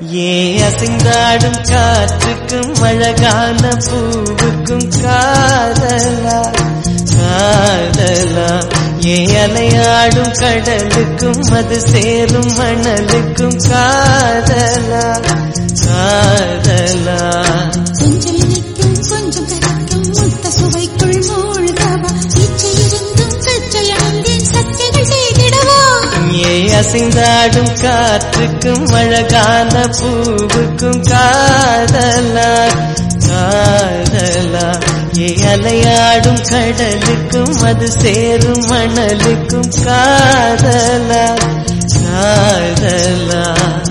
ஏ அசைந்தாடும் காற்றுக்கும் அழகான பூவுக்கும் காதலா காதலா ஏ அலையாடும் கடலுக்கும் அது சேரும் மணலுக்கும் காதலா காதலா கொஞ்சம் இனிக்கும் கொஞ்சம் கரைக்கும் முத்த சுவைக்குள் மூழ்கவா இச்சை இருந்தும் சச்சை அணிந்தேன் சச்சைகள் செய்திடவா ஏ அசைந்தாடும் காற்றுக்கும் அழகான பூவுக்கும் காதலா காதலா ஏ அலையாடும் கடலுக்கும் அது சேரும் மணலுக்கும் காதலா காதலா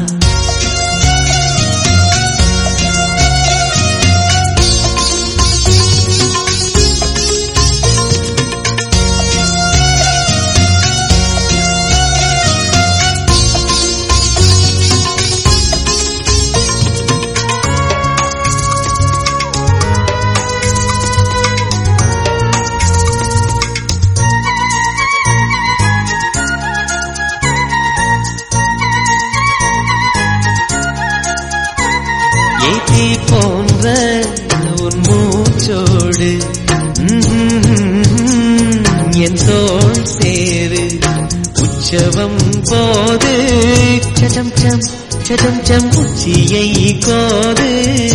ஏத்தி போன்ற உன் மூச்சோடு ம்ம், என் தோள் சேரு உற்சவம் போது சடம் சம் சடம் சம் உச்சியை கோது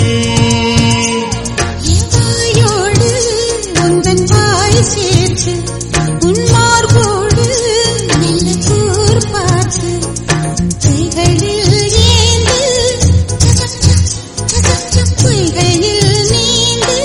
வாயோடு உந்தன் வாய் சேர்த்து உன் மார்போடு மெல்ல கூர் பார்த்து கைகளில் ஏந்து சசச்சம், சசச்சம், பொய்களில் நீந்து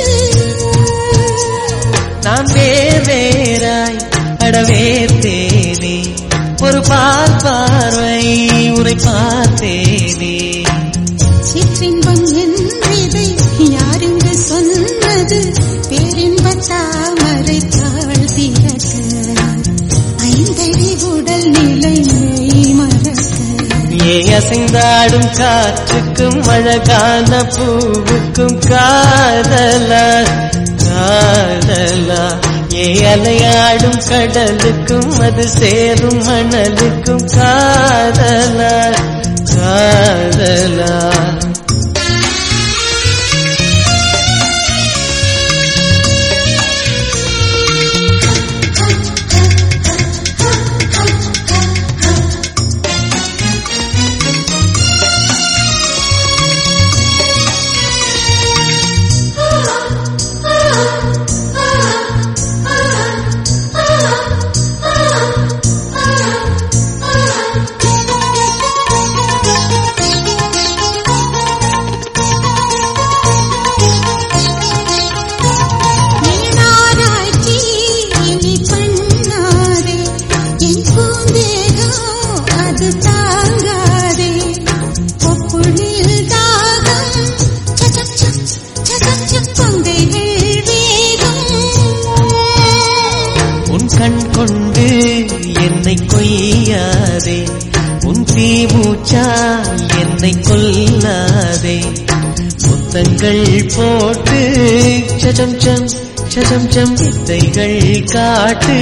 நான் வேர் வேறாய் அடவேத்தேனே ஒரு பால் பார்வை உரை பார்த்தேனே சிற்றின்பம் என்றதை யாருங்க சொன்னது பேரின்ப தாமரை தாழ்த்தியது ஐந்தடி உடல் நிலை மெய் மறக்க ஏ அசைந்தாடும் காற்றுக்கும் அழகான பூவுக்கும் காதலா காதலா ஏ அலையாடும் கடலுக்கும் அது சேரும் மணலுக்கும் காதலா காதலா நீனாராய்ச்சி இனி பண்ணாதே என் பூந்தேகம் அது தாங்காதே கொப்புளில் தாகம் சசச்சம் சசச்சம் கொங்கைகள் வேகம் உன் கண் கொண்டு என்னை கொய்யாதே உன் தீமூச்சா என்னை கொல்லாதே முத்தங்கள் போட்டு சடம் சம் சடம் சம் வித்தைகள் காட்டு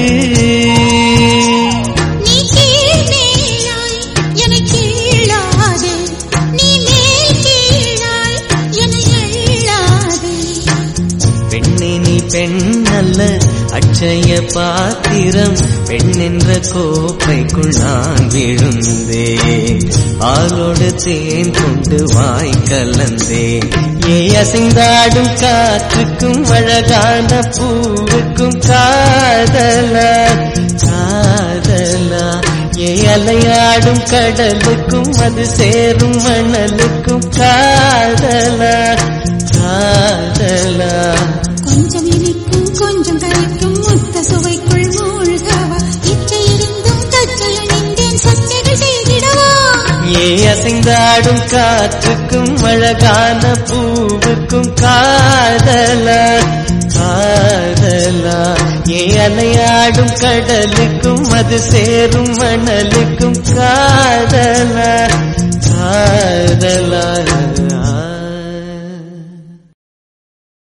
நீ கீழ் மேலாய் என்னை கீழாதே நீ மேல் கீழாய் என்னை எள்ளாதே பெண்ணே நீ பெண் அல்ல அட்சய பாத்திரம் பெண் என்ற கோப்பைக்குள் நான் விழுந்தே ஆளோடு தேன் கொண்டு வாய் கலந்தே ஏ அசைந்தாடும் காற்றுக்கும் அழகான பூவுக்கும் காதலா காதலா ஏ அலையாடும் கடலுக்கும் அது சேரும் மணலுக்கும் காதலா காதலா கொஞ்சம் இனிக்கும் கொஞ்சம் கரைக்கும் முத்த சுவைக்குள் மூழ்கவா இச்சை இருந்தும் தச்சை அணிந்தேன் சச்சைகள் செய்திடவா ஏ அசைந்தாடும் காற்றுக்கும் அழகான பூவுக்கும் காதலா காதலா ஏ அலையாடும் கடலுக்கும் அது சேரும் மணலுக்கும் காதலா